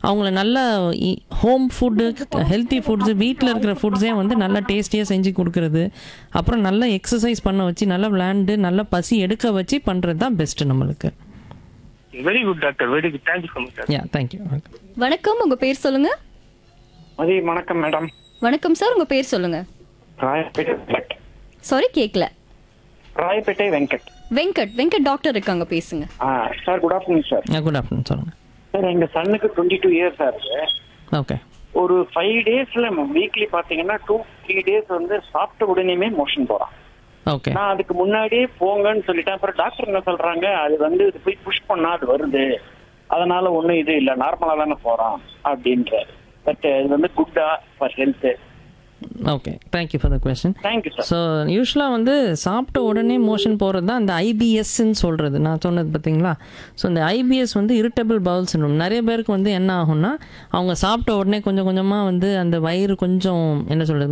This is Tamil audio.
அவங்கள நல்ல ஹோம் ஃபுட்டு ஹெல்த்தி ஃபுட்ஸு வீட்டில் இருக்கிற ஃபுட்ஸே வந்து நல்லா டேஸ்டியாக செஞ்சு கொடுக்கறது அப்புறம் நல்லா எக்ஸசைஸ் பண்ண வச்சு நல்லா விளையாண்டு நல்லா பசி எடுக்க வச்சு பண்ணுறது தான் பெஸ்ட்டு நம்மளுக்கு very good doctor very good thank you so much yeah thank you வணக்கம் உங்க பேர் சொல்லுங்க மதி வணக்கம் மேடம் வணக்கம் சார் உங்க பேர் சொல்லுங்க ராயப்பேட்டை வெங்கட் சாரி கேட்கல ராயப்பேட்டை வெங்கட் வெங்கட் வெங்கட் டாக்டர் இருக்காங்க பேசுங்க ஆ sir good afternoon sir good afternoon சொல்லுங்கள் சார் எங்க சன்னுக்கு டுவெண்ட்டி டூ இயர்ஸ் ஆகுது ஓகே ஒரு ஃபைவ் டேஸ்ல வீக்லி பாத்தீங்கன்னா டூ த்ரீ டேஸ் வந்து சாப்பிட்ட உடனேயுமே மோஷன் போறான் ஓகே நான் அதுக்கு முன்னாடியே போங்கன்னு சொல்லிட்டேன் அப்புறம் டாக்டர் என்ன சொல்றாங்க அது வந்து இது போய் புஷ் பண்ணா அது வருது அதனால ஒண்ணும் இது இல்ல நார்மலா தானே போறான் அப்படின்றாரு பட் இது வந்து குட்டா for health okay thank you for the question thank you sir so யூஸ்வலாக வந்து சாப்பிட்ட உடனே மோஷன் போகிறது தான் அந்த ஐபிஎஸ்ன்னு சொல்கிறது நான் சொன்னது பார்த்தீங்களா ஸோ இந்த ஐபிஎஸ் வந்து இரிட்டபிள் பவுல் சின்ரோம் நிறைய பேருக்கு வந்து என்ன ஆகும்னா அவங்க சாப்பிட்ட உடனே கொஞ்சம் கொஞ்சமாக வந்து அந்த வயிறு கொஞ்சம் என்ன சொல்கிறது